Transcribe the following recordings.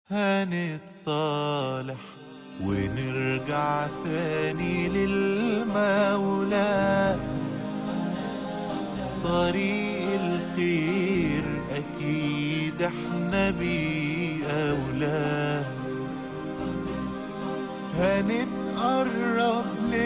هنتصالح ونرجع تاني للمولى طريق الخير أكيد احنا بيه أولى هنتقرب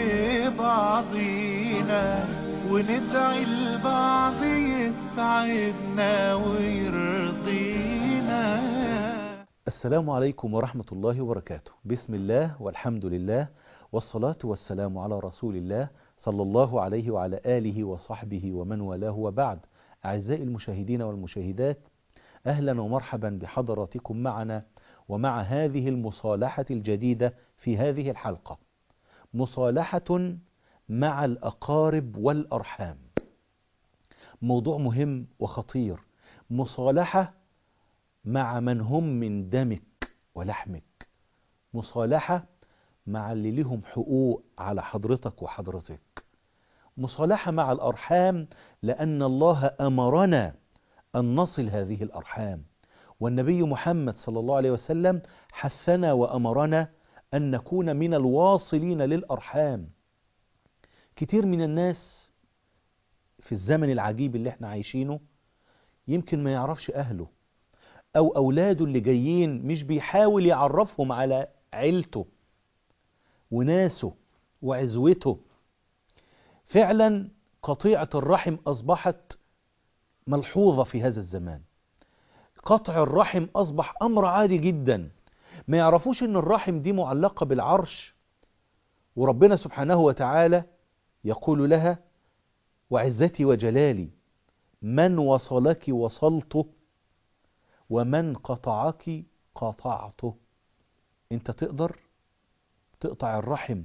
لبعضينا وندعي لبعض يسعدنا ويرضينا السلام عليكم ورحمة الله وبركاته بسم الله والحمد لله والصلاة والسلام على رسول الله صلى الله عليه وعلى آله وصحبه ومن والاه وبعد أعزائي المشاهدين والمشاهدات أهلا ومرحبا بحضراتكم معنا ومع هذه المصالحة الجديدة في هذه الحلقة مصالحة مع الأقارب والأرحام موضوع مهم وخطير مصالحة مع من هم من دمك ولحمك مصالحة مع اللي لهم حقوق على حضرتك وحضرتك مصالحة مع الأرحام لأن الله أمرنا أن نصل هذه الأرحام والنبي محمد صلى الله عليه وسلم حثنا وأمرنا أن نكون من الواصلين للأرحام كتير من الناس في الزمن العجيب اللي احنا عايشينه يمكن ما يعرفش أهله أو أولاده اللي جايين مش بيحاول يعرفهم على عيلته وناسه وعزوته فعلا قطيعة الرحم أصبحت ملحوظة في هذا الزمان قطع الرحم أصبح أمر عادي جدا ما يعرفوش أن الرحم دي معلقة بالعرش وربنا سبحانه وتعالى يقول لها وعزتي وجلالي من وصلك وصلته ومن قطعك قطعته انت تقدر تقطع الرحم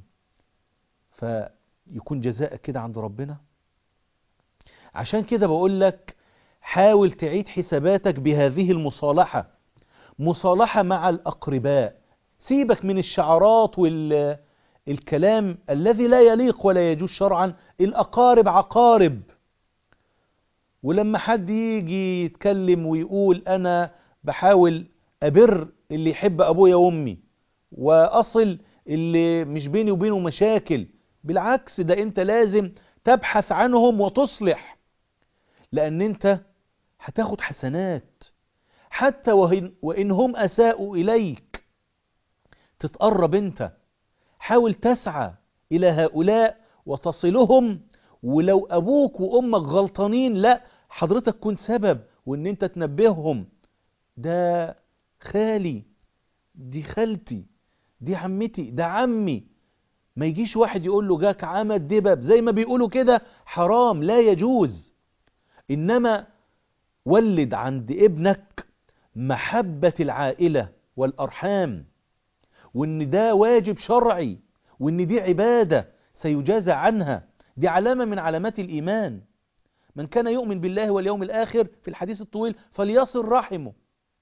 فيكون جزاءك كده عند ربنا عشان كده بقول لك حاول تعيد حساباتك بهذه المصالحة مصالحة مع الأقرباء سيبك من الشعارات والكلام الذي لا يليق ولا يجوز شرعا الأقارب عقارب ولما حد يجي يتكلم ويقول أنا بحاول أبر اللي يحب أبويا وأمي وأصل اللي مش بيني وبينه مشاكل بالعكس ده أنت لازم تبحث عنهم وتصلح لأن أنت هتاخد حسنات حتى وإن, وإن هم أساءوا إليك تتقرب أنت حاول تسعى إلى هؤلاء وتصلهم ولو أبوك وأمك غلطانين لا حضرتك كن سبب وإن أنت تنبههم ده خالي دي خالتي دي عمتي ده عمي ما يجيش واحد يقول له جاك عمد دبب زي ما بيقولوا كده حرام لا يجوز إنما ولد عند ابنك محبة العائلة والأرحام وإن ده واجب شرعي وإن دي عبادة سيجازى عنها دي علامة من علامات الإيمان من كان يؤمن بالله واليوم الآخر في الحديث الطويل فليصل رحمه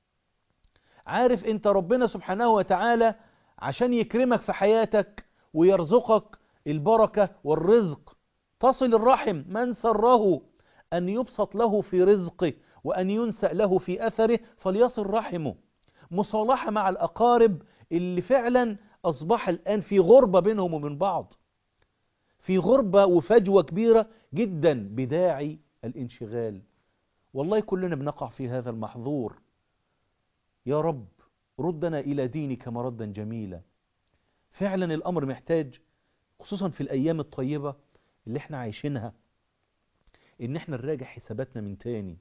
عارف انت ربنا سبحانه وتعالى عشان يكرمك في حياتك ويرزقك البركة والرزق تصل الرحم من سره أن يبسط له في رزقه وأن ينسأ له في أثره فليصل رحمه مصالحة مع الأقارب اللي فعلا أصبح الآن في غربة بينهم وبين بعض في غربة وفجوة كبيرة جدا بداعي الانشغال والله كلنا بنقع في هذا المحظور يا رب ردنا إلى دينك مردا جميلا فعلا الأمر محتاج خصوصا في الأيام الطيبة اللي احنا عايشينها إن احنا نراجع حساباتنا من تاني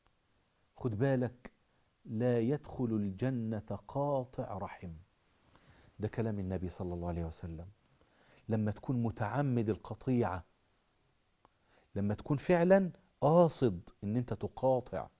خد بالك لا يدخل الجنة قاطع رحم ده كلام النبي صلى الله عليه وسلم لما تكون متعمد القطيعة لما تكون فعلا قاصد ان انت تقاطع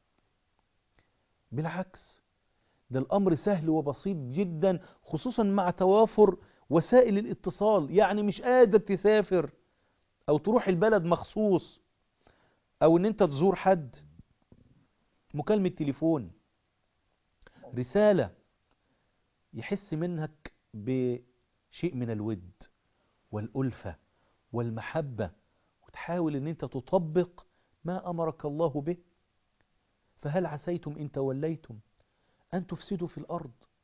بالعكس ده الامر سهل وبسيط جدا خصوصا مع توافر وسائل الاتصال يعني مش قادر تسافر او تروح البلد مخصوص او ان انت تزور حد مكالمة تليفون رسالة يحس منك بشيء من الود والألفة والمحبة وتحاول ان انت تطبق ما امرك الله به فهل عسيتم ان توليتم ان تفسدوا في الارض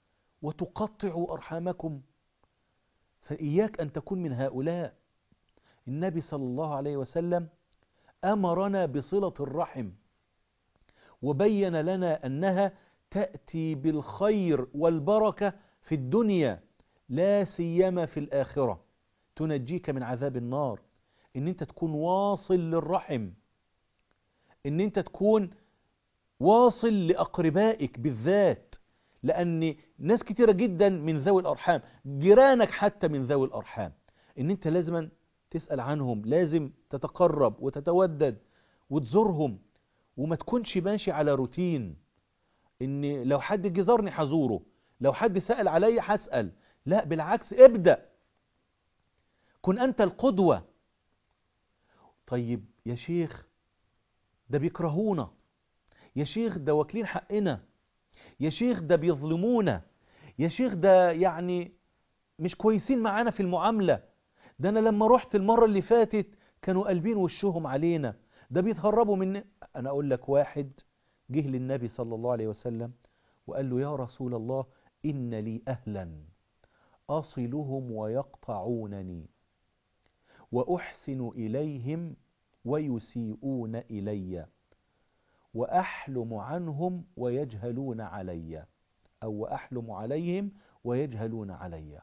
وتقطعوا أرحامكم فإياك أن تكون من هؤلاء النبي صلى الله عليه وسلم أمرنا بصلة الرحم وبين لنا أنها تأتي بالخير والبركة في الدنيا لا سيما في الآخرة تنجيك من عذاب النار ان انت تكون واصل للرحم ان انت تكون واصل لأقربائك بالذات لأن ناس كتيرة جدا من ذوي الأرحام جيرانك حتى من ذوي الأرحام ان انت لازم تسأل عنهم لازم تتقرب وتتودد وتزورهم وما تكونش ماشي على روتين ان لو حد جزرني حزوره لو حد سأل علي هسأل لا بالعكس ابدأ كن أنت القدوة طيب يا شيخ ده بيكرهونا يا شيخ ده واكلين حقنا يا شيخ ده بيظلمونا يا شيخ ده يعني مش كويسين معانا في المعاملة ده أنا لما رحت المرة اللي فاتت كانوا قلبين وشهم علينا ده بيتهربوا من أنا أقول لك واحد جه للنبي صلى الله عليه وسلم وقال له يا رسول الله إن لي أهلا أصلهم ويقطعونني وأحسن إليهم ويسيئون إلي وأحلم عنهم ويجهلون علي أو وأحلم عليهم ويجهلون علي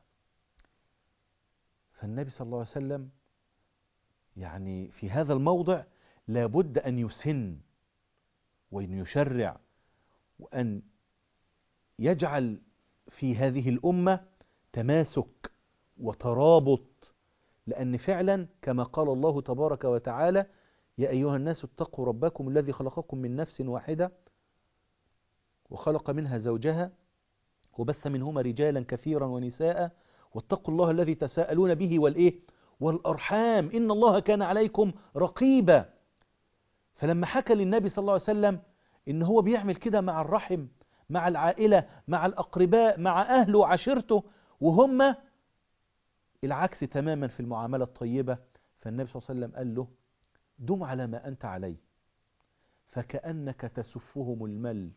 فالنبي صلى الله عليه وسلم يعني في هذا الموضع لابد أن يسن وأن يشرع وأن يجعل في هذه الأمة تماسك وترابط لأن فعلا كما قال الله تبارك وتعالى يا أيها الناس اتقوا ربكم الذي خلقكم من نفس واحدة وخلق منها زوجها وبث منهما رجالا كثيرا ونساء واتقوا الله الذي تساءلون به والإيه والأرحام إن الله كان عليكم رقيبا فلما حكى للنبي صلى الله عليه وسلم إن هو بيعمل كده مع الرحم مع العائلة مع الأقرباء مع أهله وعشيرته وهم العكس تماما في المعاملة الطيبة فالنبي صلى الله عليه وسلم قال له دم على ما أنت عليه فكأنك تسفهم المل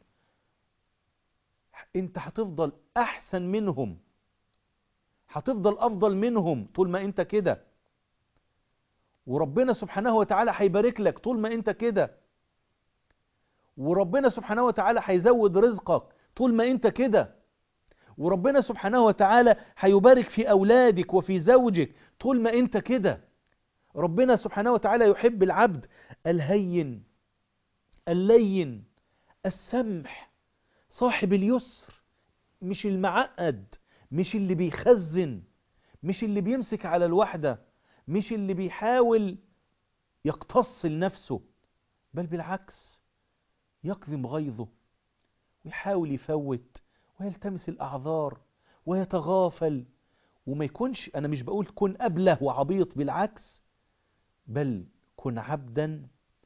انت هتفضل أحسن منهم هتفضل أفضل منهم طول ما انت كده وربنا سبحانه وتعالى هيبارك لك طول ما انت كده وربنا سبحانه وتعالى هيزود رزقك طول ما انت كده وربنا سبحانه وتعالى هيبارك في أولادك وفي زوجك طول ما انت كده ربنا سبحانه وتعالى يحب العبد الهين اللين السمح صاحب اليسر مش المعقد مش اللي بيخزن مش اللي بيمسك على الوحدة مش اللي بيحاول يقتص لنفسه بل بالعكس يكظم غيظه ويحاول يفوت ويلتمس الأعذار ويتغافل وما يكونش أنا مش بقول كن أبله وعبيط بالعكس بل كن عبدا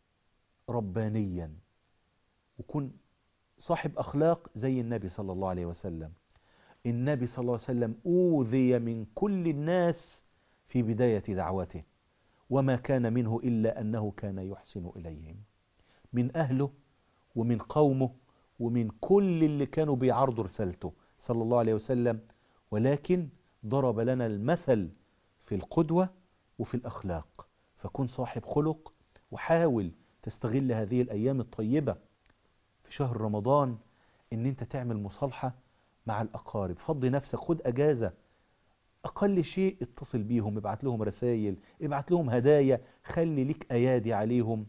ربانيا وكن صاحب أخلاق زي النبي صلى الله عليه وسلم النبي صلى الله عليه وسلم أوذي من كل الناس في بداية دعوته وما كان منه إلا أنه كان يحسن إليهم من أهله ومن قومه ومن كل اللي كانوا بيعرضوا رسالته صلى الله عليه وسلم ولكن ضرب لنا المثل في القدوة وفي الأخلاق فكن صاحب خلق وحاول تستغل هذه الأيام الطيبة في شهر رمضان ان انت تعمل مصالحة مع الأقارب فضي نفسك خد أجازة أقل شيء اتصل بيهم ابعت لهم رسائل ابعت لهم هدايا خلي لك أيادي عليهم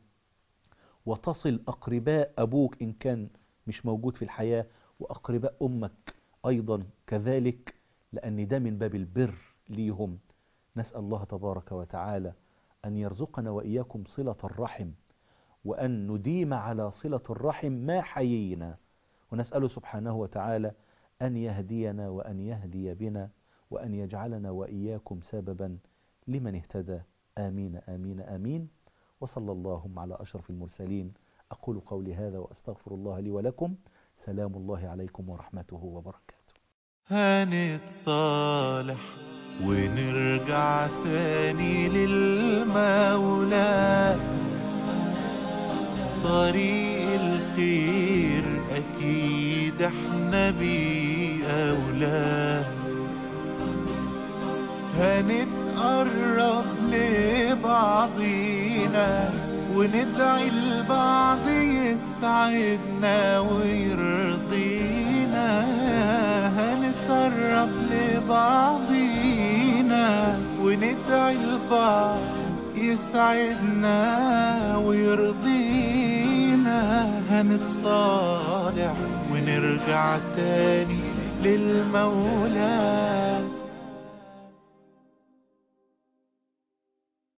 وتصل أقرباء أبوك إن كان مش موجود في الحياة وأقرباء أمك أيضا كذلك لأن ده من باب البر ليهم نسأل الله تبارك وتعالى أن يرزقنا وإياكم صلة الرحم وأن نديم على صلة الرحم ما حيينا ونسأله سبحانه وتعالى أن يهدينا وأن يهدي بنا وأن يجعلنا وإياكم سببا لمن اهتدى آمين آمين آمين وصلى اللهم على أشرف المرسلين أقول قولي هذا وأستغفر الله لي ولكم سلام الله عليكم ورحمته وبركاته هنتصالح ونرجع تاني للمولى طريق الخير أكيد احنا بيه أولى المولى هنتقرب لبعضينا وندعي البعض يسعدنا ويرضينا هنتقرب لبعضينا وندعي البعض يسعدنا ويرضينا هنتصالح ونرجع تاني للمولى